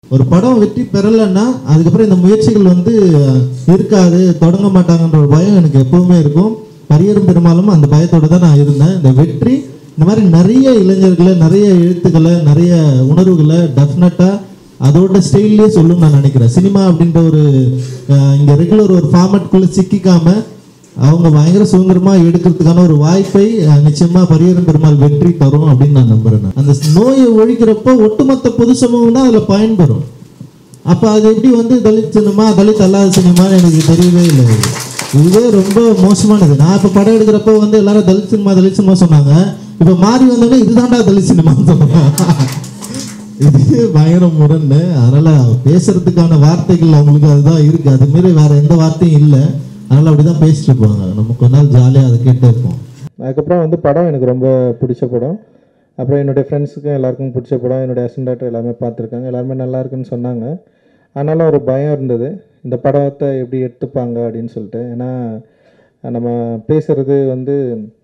ஒரு படம் வெற்றி பெறலைன்னா அதுக்கப்புறம் இந்த முயற்சிகள் வந்து அஹ், இருக்காது தொடங்க மாட்டாங்கன்ற ஒரு பயம் எனக்கு எப்பவுமே இருக்கும் பரியரும் பெரும்பாலும் அந்த பயத்தோட தான் நான் இருந்தேன் இந்த வெற்றி இந்த மாதிரி நிறைய இளைஞர்களை நிறைய எழுத்துக்களை நிறைய உணர்வுகளை டெஃபினட்டாக அதோட ஸ்டைல்லே சொல்லும் நான் நினைக்கிறேன் சினிமா அப்படின்ற ஒரு அஹ், இங்க ரெகுலர் ஒரு ஃபார்மேட்குள்ளே சிக்கிக்காம அவங்க பயங்கர சுதந்திரமா எடுக்கிறதுக்கான ஒரு வாய்ப்பை அஹ், நிச்சயமா பரியரும் பெருமாள் வெற்றி தரும் அப்படின்னு நான் நம்புறேன் நான். அந்த நோயை ஒழிக்கிறப்போ ஒட்டுமொத்த பொது சமூகம் தான் அதுல பயன்பெறும் அப்ப அது எப்படி வந்து தலித் சினிமா தலித் அல்லாத சினிமான்னு எனக்கு தெரியவே இல்லை இதுவே ரொம்ப மோசமானது நான் இப்ப படம் எடுக்கிறப்போ வந்து எல்லாரும் தலித் சினிமா தலித் சினிமா சொன்னாங்க இப்ப மாறி வந்தோடனே இதுதான்டா தலித் சினிமான்னு சொன்னாங்க இது பயங்கர முரண்னு அதனால பேசுறதுக்கான வார்த்தைகள் அவங்களுக்கு அதுதான் இருக்கு அது மாரி வேற எந்த வார்த்தையும் இல்லை அதனால அப்படிதான் பேசிட்டு இருப்பாங்க நம்ம கொஞ்ச நாள் ஜாலியா அதை கேட்டே இருப்போம் அதுக்கப்புறம் வந்து படம் எனக்கு ரொம்ப பிடிச்ச படம் அப்புறம் என்னுடைய ஃப்ரெண்ட்ஸுக்கும் எல்லாருக்கும் பிடிச்ச படம் என்னுடைய அசன் டாக்டர் எல்லாமே பார்த்துருக்காங்க எல்லாருமே நல்லா இருக்குன்னு சொன்னாங்க ஆனாலும் ஒரு பயம் இருந்தது இந்த படத்தை எப்படி எடுத்துப்பாங்க அப்படின்னு சொல்லிட்டு ஏன்னா நம்ம பேசுகிறது வந்து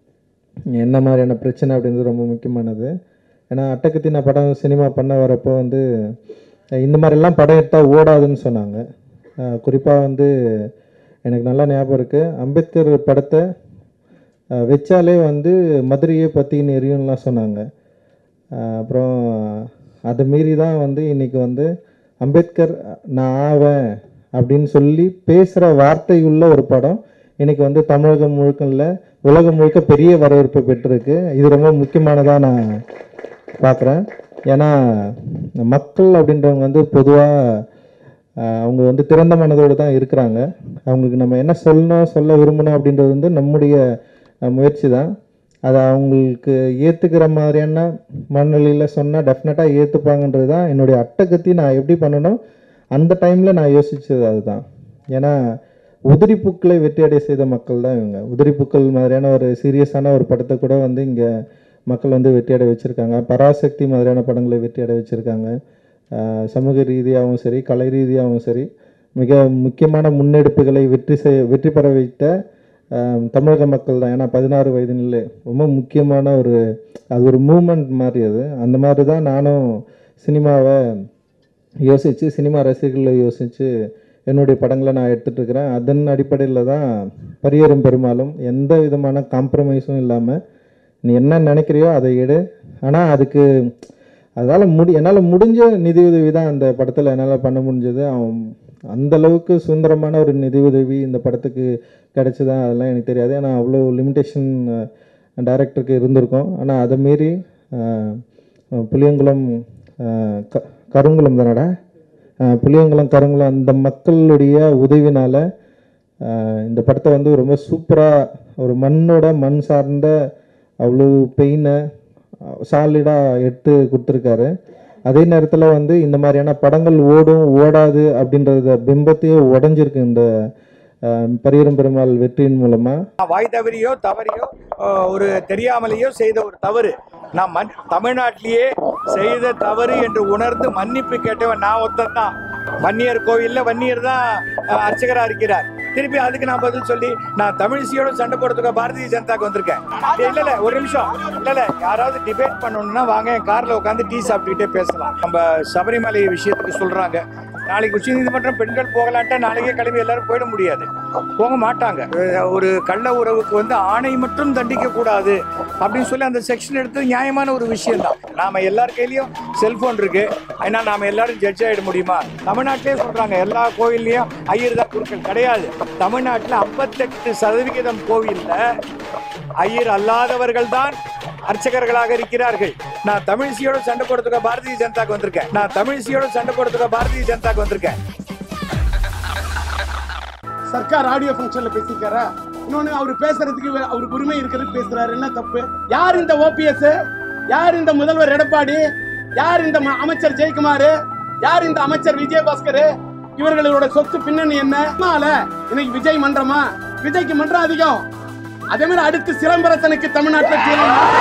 என்ன மாதிரியான பிரச்சனை அப்படின்றது ரொம்ப முக்கியமானது ஏன்னா அட்டக்கத்தி நான் படம் சினிமா பண்ண வரப்போ வந்து அஹ் இந்த மாதிரிலாம் படம் எடுத்தால் ஓடாதுன்னு சொன்னாங்க குறிப்பாக வந்து எனக்கு நல்லா ஞாபகம் இருக்குது அம்பேத்கர் படத்தை அஹ் வச்சாலே வந்து மதுரையே பற்றின்னு எரியும்லாம் சொன்னாங்க அஹ் அப்புறம் அதை மீறி தான் வந்து இன்னைக்கு வந்து அம்பேத்கர் நான் ஆவேன் அப்படின்னு சொல்லி பேசுகிற வார்த்தையுள்ள ஒரு படம் இன்னைக்கு வந்து தமிழகம் முழுக்க இல்லை உலகம் முழுக்க பெரிய வரவேற்பு பெற்றிருக்கு இது ரொம்ப முக்கியமானதாக நான் பார்க்குறேன் ஏன்னா மக்கள் அப்படின்றவங்க வந்து பொதுவாக அவங்க வந்து திறந்த மனதோடு தான் இருக்கிறாங்க அவங்களுக்கு நம்ம என்ன சொல்லணும் சொல்ல விரும்பணும் அப்படின்றது வந்து நம்முடைய அஹ், முயற்சி தான் அதை அவங்களுக்கு ஏற்றுக்கிற மாதிரியான மனநிலையில் சொன்னால் டெஃபினட்டாக ஏற்றுப்பாங்கன்றது தான் என்னுடைய அட்டகத்தி நான் எப்படி பண்ணணும் அந்த டைமில் நான் யோசித்தது அதுதான் ஏன்னா உதிரி பூக்களை வெற்றியடை செய்த மக்கள் தான் இவங்க உதிரி பூக்கள் மாதிரியான ஒரு சீரியஸான ஒரு படத்தை கூட வந்து இங்கே மக்கள் வந்து வெற்றியடை வச்சுருக்காங்க பராசக்தி மாதிரியான படங்களை வெற்றியடை வச்சுருக்காங்க சமூக ரீதியாகவும் சரி கலை ரீதியாகவும் சரி மிக முக்கியமான முன்னெடுப்புகளை வெற்றி செய் வெற்றி பெற வைத்த ஆஹ், தமிழக மக்கள் தான் ஏன்னா பதினாறு வயதினிலே ரொம்ப முக்கியமான ஒரு அது ஒரு மூமெண்ட் மாதிரி அது அந்த மாதிரி தான் நானும் சினிமாவை யோசித்து சினிமா ரசிகர்களை யோசித்து என்னுடைய படங்களை நான் எடுத்துட்டு இருக்கிறேன் அதன் அடிப்படையில் தான் பரியரும் பெருமாளும் எந்த விதமான காம்ப்ரமைஸும் இல்லாமல் நீ என்ன நினைக்கிறியோ அதை எடு ஆனால் அதுக்கு அதனால் முடி என்னால் முடிஞ்ச நிதியுதவி தான் அந்த படத்தில் என்னால் பண்ண முடிஞ்சது அவன் அந்த அளவுக்கு சுதந்திரமான ஒரு நிதியுதவி இந்த படத்துக்கு கிடைச்சதா அதெல்லாம் எனக்கு தெரியாது ஏன்னா அவ்வளோ லிமிட்டேஷன் டைரக்டருக்கு இருந்திருக்கும் ஆனால் அதை மீறி அஹ், புளியங்குளம் அஹ், க கருங்குளம் தானடா அஹ், புளியங்குளம் கருங்குளம் அந்த மக்களுடைய உதவினால் இந்த படத்தை வந்து ரொம்ப சூப்பராக ஒரு மண்ணோட மண் சார்ந்த அவ்வளோ பெயினை சாலிடாக எடுத்து கொடுத்துருக்காரு அதே நேரத்தில் வந்து இந்த மாதிரியான படங்கள் ஓடும் ஓடாது அப்படின்றத பிம்பத்தையே உடஞ்சிருக்கு இந்த அஹ், பரியரும் பெருமாள் வெற்றியின் மூலமாக வாய் தவறியோ தவறியோ அஹ், ஒரு தெரியாமலேயோ செய்த ஒரு தவறு நான் மன் தமிழ்நாட்டிலேயே செய்த தவறு என்று உணர்ந்து மன்னிப்பு கேட்டவன் நான் ஒருத்தன் தான் வன்னியர் கோவில்ல வன்னியர் தான் அஹ், அர்ச்சகரா இருக்கிறார் திருப்பி அதுக்கு நான் பதில் சொல்லி நான் தமிழிசையோட சண்டை போடுறதுக்கு பாரதிய ஜனதாக்கு வந்திருக்கேன் இல்ல இல்ல ஒரு நிமிஷம் இல்ல இல்ல யாராவது டிபேட் பண்ணணும்னா வாங்க என் கார்ல உட்காந்து டீ சாப்பிட்டுக்கிட்டே பேசலாம் நம்ம சபரிமலை விஷயத்துக்கு சொல்றாங்க நாளைக்கு உச்சநீதிமன்றம் பெண்கள் போகலான்ட்டா நாளைக்கே கிளம்பி எல்லாரும் போயிட முடியாது போக மாட்டாங்க அஹ் ஒரு கள்ள உறவுக்கு வந்து ஆணை மட்டும் தண்டிக்க கூடாது அப்படின்னு சொல்லி அந்த செக்ஷன் எடுத்தது நியாயமான ஒரு விஷயம் தான் நாம எல்லார் கையிலயும் செல்போன் இருக்கு ஏன்னா நாம எல்லாரும் ஜட்ஜ் ஆயிட முடியுமா தமிழ்நாட்டிலே சொல்றாங்க எல்லா கோயில்லையும் ஐயர் தான் குருக்கள் கிடையாது தமிழ்நாட்டில் ஐம்பத்தெட்டு சதவிகிதம் கோவில்ல ஐயர் அல்லாதவர்கள் தான் அர்ச்சகர்களாக இருக்கிறார்கள் நான் தமிழிசையோட சண்டை போடுறதுக்கு பாரதிய ஜனதாக்கு வந்திருக்கேன் நான் தமிழிசையோட சண்டை போடுறதுக்கு பாரதிய ஜனதாக்கு வந்திருக்கேன் சர்க்கார் ஆடியோ ஃபங்க்ஷன்ல பேசியிருக்காரா இன்னொன்னு அவர் பேசுறதுக்கு இவர்- அவருக்கு உரிமை இருக்கிறது பேசுறாரு என்ன தப்பு யார் இந்த ஓபிஎஸ் யார் இந்த முதல்வர் எடப்பாடி யார் இந்த ம- அமைச்சர் ஜெயக்குமார் யார் இந்த அமைச்சர் விஜயபாஸ்கர் இவர்களோட சொத்து பின்னணி என்ன அதனால இன்னைக்கு விஜய் மன்றமா விஜய்க்கு மன்றம் அதிகம் அதே மாதிரி அடுத்து சிலம்பரசனுக்கு தமிழ்நாட்டில்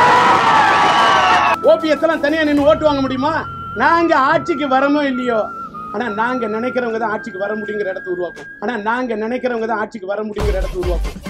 ஓபிஎஸ் எல்லாம் தனியா நின்று ஓட்டு வாங்க முடியுமா நாங்க ஆட்சிக்கு வரமோ இல்லையோ ஆனா நாங்க நினைக்கிறவங்க தான் ஆட்சிக்கு வர முடியுங்கிற இடத்தை உருவாக்கும் ஆனா நாங்க நினைக்கிறவங்க தான் ஆட்சிக்கு வர முடியுங்கிற இடத்தை உருவாக்கும்